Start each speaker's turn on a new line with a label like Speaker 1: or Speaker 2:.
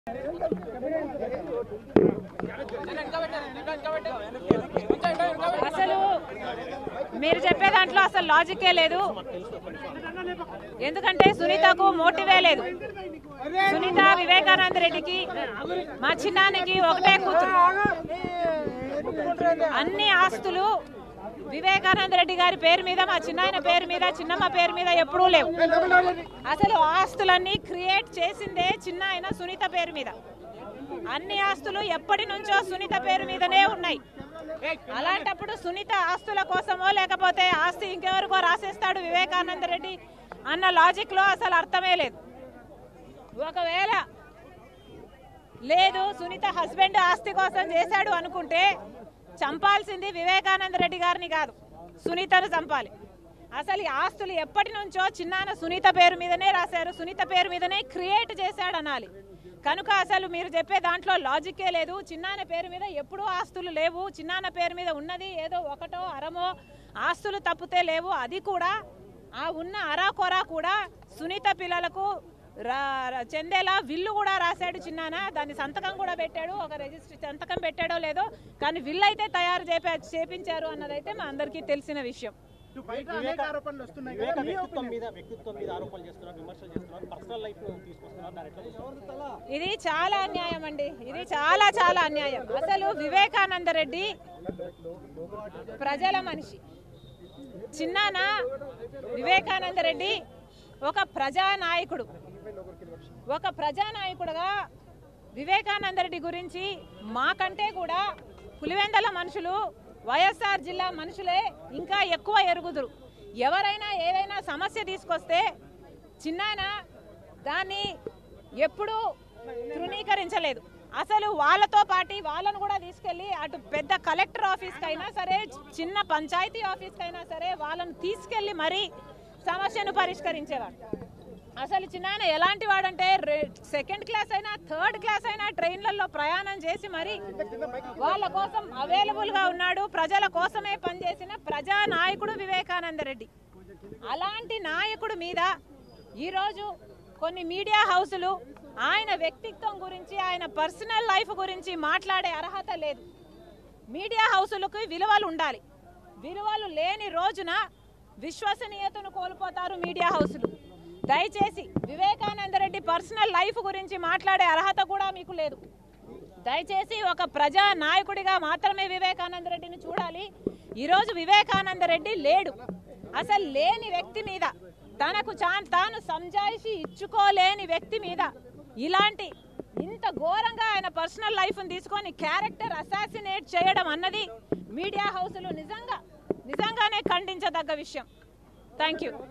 Speaker 1: అసలు మీరు చెప్పే దాంట్లో అసలు లాజికే లేదు ఎందుకంటే సునీతకు మోటివే లేదు సునీత వివేకానంద రెడ్డికి మా చిన్నానికి ఒకటే కూతురు అన్ని ఆస్తులు వివేకానంద రెడ్డి గారి పేరు మీద మా చిన్నాయన పేరు మీద చిన్నమ్మ పేరు మీద ఎప్పుడూ లేవు అసలు ఆస్తులన్నీ క్రియేట్ చేసిందే చిన్నాయన సునీత పేరు మీద అన్ని ఆస్తులు ఎప్పటి నుంచో సునీత పేరు మీదనే ఉన్నాయి అలాంటప్పుడు సునీత ఆస్తుల కోసమో లేకపోతే ఆస్తి ఇంకెవరికో రాసేస్తాడు వివేకానంద రెడ్డి అన్న లాజిక్ లో అసలు అర్థమే లేదు ఒకవేళ లేదు సునీత హస్బెండ్ ఆస్తి కోసం చేశాడు అనుకుంటే చంపాల్సింది వివేకానంద రెడ్డి గారిని కాదు సునీతను చంపాలి అసలు ఈ ఆస్తులు ఎప్పటి నుంచో చిన్నాన సునీత పేరు మీదనే రాశారు సునీత పేరు మీదనే క్రియేట్ చేశాడు అనాలి కనుక అసలు మీరు చెప్పే దాంట్లో లాజిక్కే లేదు చిన్నాన పేరు మీద ఎప్పుడూ ఆస్తులు లేవు చిన్నాన పేరు మీద ఉన్నది ఏదో ఒకటో అరమో ఆస్తులు తప్పితే లేవు అది కూడా ఆ ఉన్న అరాకొరా కూడా సునీత పిల్లలకు రా- రా- చెందేలా విల్లు కూడా రాశాడు చిన్నాన దాన్ని సంతకం కూడా పెట్టాడు ఒక రిజిస్టర్ సంతకం పెట్టాడో లేదో కానీ విల్లు అయితే తయారు చేప చేపించారు అన్నదైతే మా అందరికీ తెలిసిన విషయం
Speaker 2: ఇటు బయట అనేక ఆరోపణలు వస్తున్నాయి
Speaker 3: వివేక
Speaker 2: కదా, మీ
Speaker 3: వ్యక్తిత్వం
Speaker 2: opinion?
Speaker 3: మీద వ్యక్తిత్వం మీద ఆరోపణలు చేస్తున్నారు విమర్శలు చేస్తున్నారు పర్సనల్ లైఫ్ తీసుకొస్తున్నారు దాని ఎట్లా చూస్తారు?
Speaker 1: ఇది చాలా అన్యాయం అండి ఇది చాలా చాలా అన్యాయం అసలు వివేకానంద రెడ్డి ప్రజల మనిషి చిన్నాన వివేకానంద రెడ్డి ఒక ప్రజానాయకుడు ఒక ప్రజానాయకుడుగా వివేకానంద రెడ్డి గురించి మాకంటే కూడా పులివెందల మనుషులు వైఎస్ఆర్ జిల్లా మనుషులే ఇంకా ఎక్కువ ఎరుగుదురు ఎవరైనా ఏదైనా సమస్య తీసుకొస్తే చిన్నాయన దాన్ని ఎప్పుడూ తృణీకరించలేదు అసలు వాళ్ళతో పాటి వాళ్ళను కూడా తీసుకెళ్లి అటు పెద్ద కలెక్టర్ ఆఫీస్కి అయినా సరే చిన్న పంచాయతీ ఆఫీస్కి అయినా సరే వాళ్ళను తీసుకెళ్లి మరీ సమస్యను పరిష్కరించేవాడు అసలు చిన్నాయన ఎలాంటి వాడంటే సెకండ్ క్లాస్ అయినా థర్డ్ క్లాస్ అయినా ట్రైన్లలో ప్రయాణం చేసి మరి వాళ్ళ కోసం అవైలబుల్ గా ఉన్నాడు ప్రజల కోసమే పనిచేసిన ప్రజా నాయకుడు వివేకానంద రెడ్డి అలాంటి నాయకుడు మీద ఈరోజు కొన్ని మీడియా హౌసులు ఆయన వ్యక్తిత్వం గురించి ఆయన పర్సనల్ లైఫ్ గురించి మాట్లాడే అర్హత లేదు మీడియా హౌసులకు విలువలు ఉండాలి విలువలు లేని రోజున విశ్వసనీయతను కోల్పోతారు మీడియా హౌసులు దయచేసి వివేకానంద రెడ్డి పర్సనల్ లైఫ్ గురించి మాట్లాడే అర్హత కూడా మీకు లేదు దయచేసి ఒక ప్రజా నాయకుడిగా మాత్రమే వివేకానంద రెడ్డిని చూడాలి ఈరోజు వివేకానంద రెడ్డి లేడు అసలు లేని వ్యక్తి మీద తనకు చా- తాను సంజాయిషి ఇచ్చుకోలేని వ్యక్తి మీద ఇలాంటి ఇంత ఘోరంగా ఆయన పర్సనల్ లైఫ్ని తీసుకొని క్యారెక్టర్ అసాసినేట్ చేయడం అన్నది మీడియా హౌసులు నిజంగా నిజంగానే ఖండించదగ్గ విషయం థ్యాంక్ యూ